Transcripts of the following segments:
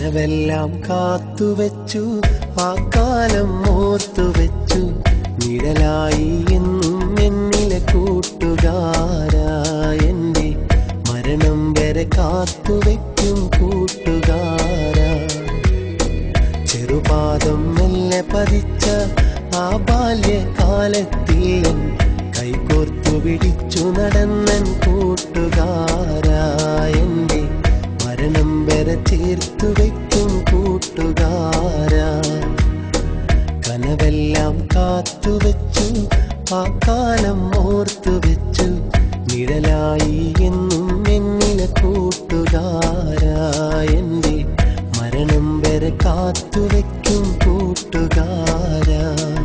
കനവെല്ലാം കാത്തുവെച്ചു ആ കാലം ഓർത്തുവെച്ചു നിഴലായി എന്നും എന്നിലെ കൂട്ടുകാരാ എന്റെ മരണം വരെ കാത്തുവെക്കും കൂട്ടുകാരാ ചെറുപാദം മെല്ലെ പതിച്ച ആ ബാല്യകാലത്തിൽ എൻ കൈകോർത്തു പിടിച്ചു നടന്നൻ കൂട്ടുകാരാ എന്റെ മരണം വരെ ചേർത്തു വെക്കും കൂട്ടുകാരാ കനവെല്ലാം കാത്തുവെച്ചു ആ കാലം ഓർത്തു വെച്ചു നിഴലായി എന്നും എന്നിലെ കൂട്ടുകാരാ എന്റെ മരണം വരെ കാത്തുവെക്കും കൂട്ടുകാരാ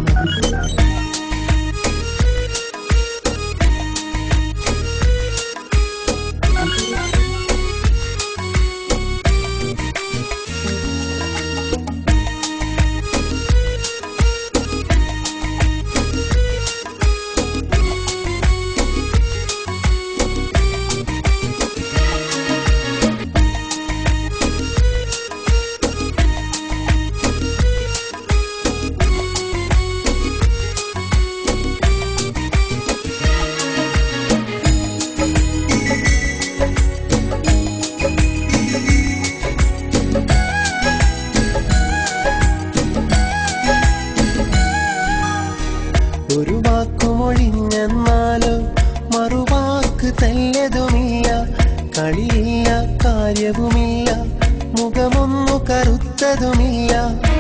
ഒരു വാക്കുമൊഴിഞ്ഞെന്നാലോ മറുവാക്ക് തല്ലതുമില്ല കളിയില്ല കാര്യവുമില്ല മുഖമൊന്നു കറുത്തതുമില്ല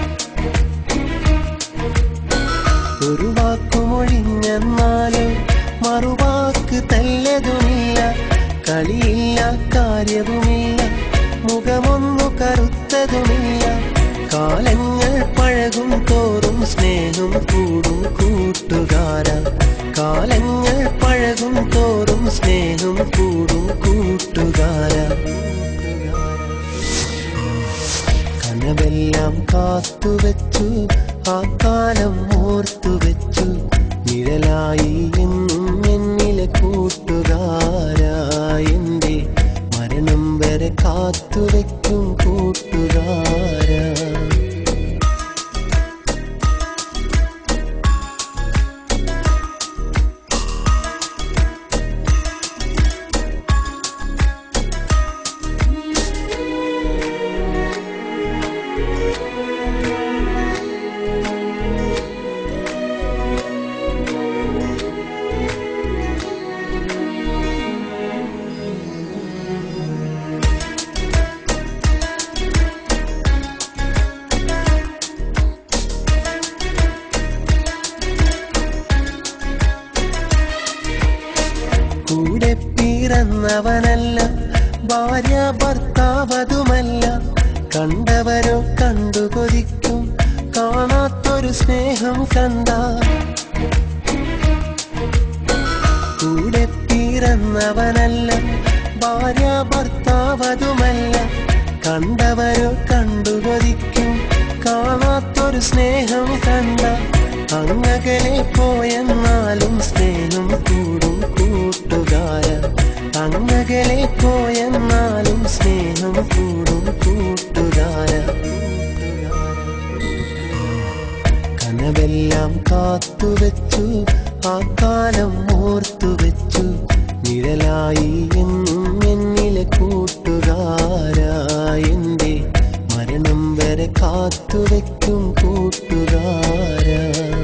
ഒരു വാക്കുമൊഴിഞ്ഞെന്നാലോ മറുവാക്ക് തല്ലതുമില്ല കളിയില്ല കാര്യവുമില്ല മുഖമൊന്നു കറുത്തതുമില്ല കാലങ്ങൾ പഴകും തോറും സ്നേഹം കൂടും കൂട്ടുകാര കാലങ്ങൾ പഴകും തോറും സ്നേഹം കൂടും കൂട്ടുകാര കനവെല്ലാം കാത്തുവെച്ചു ആ കാലം ഓർത്തുവെച്ചു നിഴലായി എന്നും എന്നിലെ കൂട്ടുകാരാ എന്റെ മരണം വരെ കാത്തുവെക്കും കൂട്ടുകാരാ കൂടെ പിറന്നവനല്ല ഭാര്യ ഭർത്താവതുമല്ല കണ്ടവരോ കണ്ടു കൊതിക്കും കാണാത്തൊരു സ്നേഹം കണ്ട കൂടെ പിറന്നവനല്ല ഭാര്യ ഭർത്താവതുമല്ല കണ്ടവരോ കണ്ടു കൊതിക്കും കാണാത്തൊരു സ്നേഹം കണ്ട അങ്ങകലെ പോയെന്നാലും സ്നേഹം കൂടും കൂട്ടുകാര അങ്ങകലെ പോയെന്നാലും സ്നേഹം കൂടും കൂട്ടുകാര കനവെല്ലാം കാത്തുവെച്ചു ആ കാലം ഓർത്തുവെച്ചു നിഴലായി എന്നും എന്നിലെ കൂട്ടുകാരാ എന്റെ മരണം വരെ കാത്തുവെക്കും കൂട്ടുകാരാ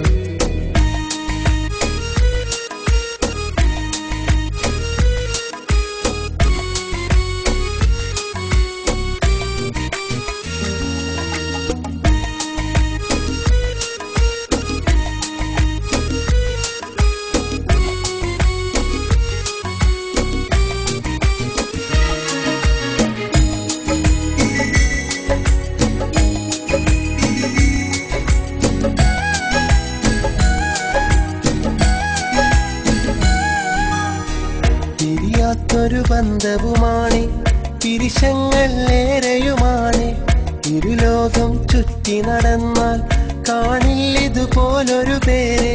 പിരിയാത്തൊരു ബന്ധവുമാണ് പിരിശങ്ങൾ ഏറെയുമാണ് ഇരുലോകം ചുറ്റി നടന്നാൽ കാണില്ലിതുപോലൊരു പേരെ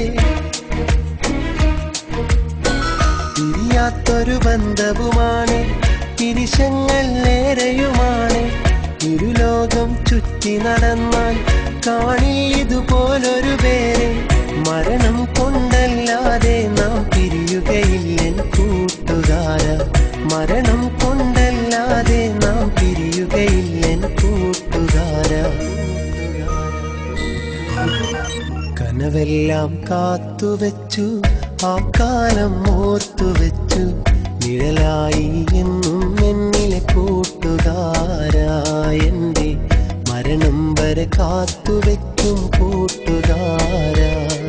പിരിയാത്തൊരു ബന്ധവുമാണ് പിരിശങ്ങൾ ഏറെയുമാണ് ഇരുലോകം ചുറ്റി നടന്നാൽ കാണിൽ ഇതുപോലൊരു പേരെ മരണം കൊണ്ടല്ലാതെ നാം പിരിയുകയില്ലെൻ കൂട്ടുകാര മരണം കൊണ്ടല്ലാതെ നാം പിരിയുകയില്ലെൻ കൂട്ടുകാര കനവെല്ലാം കാത്തുവെച്ചു ആ കാലം ഓർത്തുവെച്ചു നിഴലായി എന്നും എന്നിലെ കൂട്ടുകാരാ എന്റെ മരണം വരെ കാത്തുവെക്കും കൂട്ടുകാരാ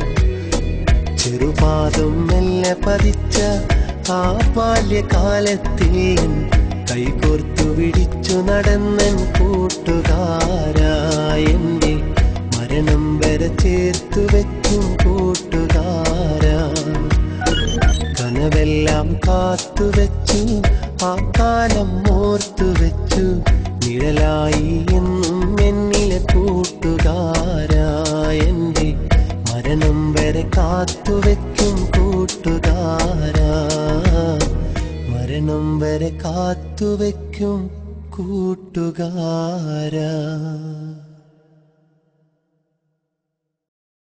ചെറുപാദം മെല്ലെ പതിച്ച ആ ബാല്യകാലത്തിൽ കൈകോർത്തു പിടിച്ചു നടന്നൻ കൂട്ടുകാരാ എന്റെ മരണം വരെ ചേർത്തു വെക്കും കൂട്ടുകാരാ കനവെല്ലാം കാത്തുവെച്ചു ആ കാലം ഓർത്തു വെച്ചു നിഴലായി എന്നും എന്നിലെ കൂട്ടുകാരാ എന്റെ മരണം വരെ കാത്തുവെക്കും കൂട്ടുകാരാ മരണം വരെ കാത്തുവെക്കും കൂട്ടുകാരാ